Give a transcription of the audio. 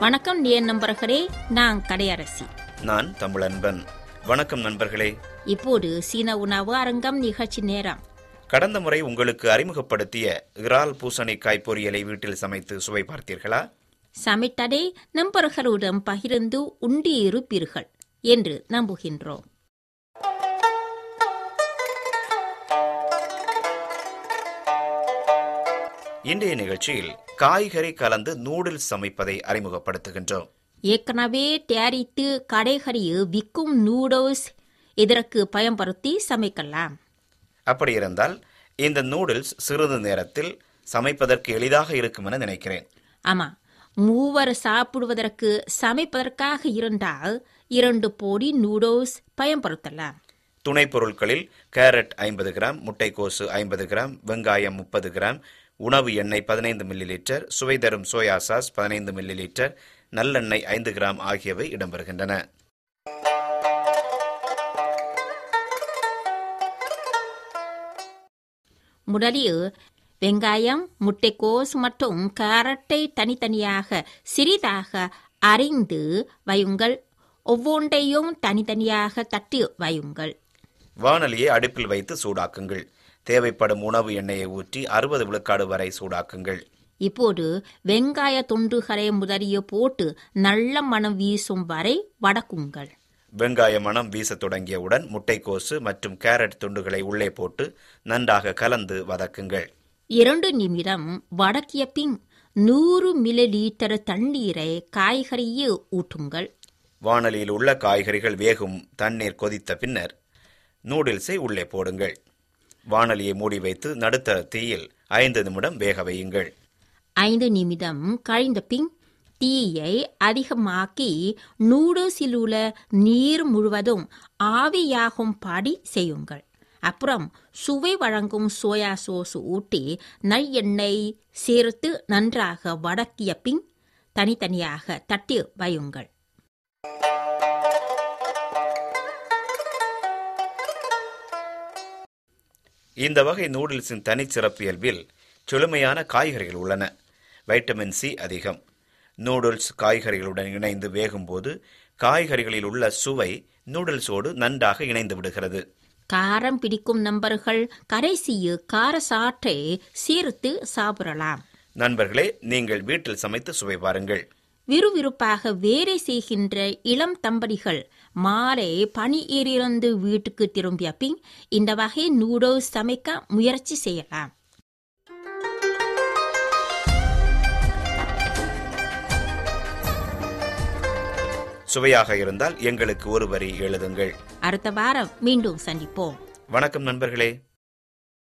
வணக்கம் நேர் நண்பர்களே நான் கடையரசி நான் தமிழன்பன் வணக்கம் நண்பர்களே இப்போது சீன உணவு அரங்கம் நிகழ்ச்சி நேரம் கடந்த முறை உங்களுக்கு அறிமுகப்படுத்திய இறால் பூசணிக்காய் பொரியலை வீட்டில் சமைத்து சுவை பார்த்தீர்களா சமைத்ததை நண்பர்களுடன் பகிர்ந்து உண்டி இருப்பீர்கள் என்று நம்புகின்றோம் இன்றைய நிகழ்ச்சியில் காய்கறி கலந்து நூடுல்ஸ் சமைப்பதை அறிமுகப்படுத்துகின்றோம் ஏற்கனவே தயாரித்து கடைகளில் விற்கும் நூடுல்ஸ் இதற்கு பயன்படுத்தி சமைக்கலாம் அப்படி இருந்தால் இந்த நூடுல்ஸ் சிறிது நேரத்தில் சமைப்பதற்கு எளிதாக இருக்கும் என நினைக்கிறேன் ஆமா மூவர் சாப்பிடுவதற்கு சமைப்பதற்காக இருந்தால் இரண்டு பொடி நூடுல்ஸ் பயன்படுத்தலாம் துணை பொருட்களில் கேரட் ஐம்பது கிராம் முட்டைக்கோசு ஐம்பது கிராம் வெங்காயம் முப்பது கிராம் உணவு எண்ணெய் பதினைந்து மில்லி லிட்டர் சுவை தரும் சோயா சாஸ் பதினைந்து மில்லி லிட்டர் நல்லெண்ணெய் ஐந்து கிராம் ஆகியவை இடம்பெறுகின்றன முதலில் வெங்காயம் முட்டைக்கோஸ் மற்றும் கேரட்டை தனித்தனியாக சிறிதாக அரிந்து வையுங்கள் ஒவ்வொன்றையும் தனித்தனியாக தட்டி வையுங்கள் வானலியை அடுப்பில் வைத்து சூடாக்குங்கள் தேவைப்படும் உணவு எண்ணெயை ஊற்றி அறுபது விழுக்காடு வரை சூடாக்குங்கள் இப்போது வெங்காய துண்டுகளை முதலிய போட்டு நல்ல மனம் வீசும் வரை வடக்குங்கள் வெங்காய மணம் வீசத் தொடங்கியவுடன் முட்டைக்கோசு மற்றும் கேரட் துண்டுகளை உள்ளே போட்டு நன்றாக கலந்து வதக்குங்கள் இரண்டு நிமிடம் வடக்கிய பின் நூறு மில்லி லீட்டர் தண்ணீரை காய்கறியில் ஊற்றுங்கள் வானலியில் உள்ள காய்கறிகள் வேகும் தண்ணீர் கொதித்த பின்னர் நூடுல்ஸை உள்ளே போடுங்கள் வானலியை மூடி வைத்து நடுத்தர தீயில் ஐந்து நிமிடம் வேக வையுங்கள் ஐந்து நிமிடம் கழிந்த பின் தீயை அதிகமாக்கி நூடுல்ஸில் உள்ள நீர் முழுவதும் ஆவியாகும் படி செய்யுங்கள் அப்புறம் சுவை வழங்கும் சோயா சோஸ் ஊட்டி நெய்யெண்ணெய் சேர்த்து நன்றாக வதக்கிய பின் தனித்தனியாக தட்டி வையுங்கள் இந்த வகை நூடுல்ஸின் தனிச்சிறப்பியல்பில் செழுமையான காய்கறிகள் உள்ளன வைட்டமின் சி அதிகம் நூடுல்ஸ் காய்கறிகளுடன் இணைந்து வேகும்போது காய்கறிகளில் உள்ள சுவை நூடுல்ஸோடு நன்றாக இணைந்து விடுகிறது காரம் பிடிக்கும் நண்பர்கள் கடைசியில் கார சாற்றை சேர்த்து சாப்பிடலாம் நண்பர்களே நீங்கள் வீட்டில் சமைத்து சுவை பாருங்கள் விறுவிறுப்பாக வேலை செய்கின்ற இளம் தம்பதிகள் மாலை பணியிலிருந்து வீட்டுக்கு திரும்பிய பின் இந்த வகை நூடுல்ஸ் சமைக்க முயற்சி செய்யலாம் சுவையாக இருந்தால் எங்களுக்கு ஒரு வரி எழுதுங்கள் அடுத்த வாரம் மீண்டும் சந்திப்போம் வணக்கம் நண்பர்களே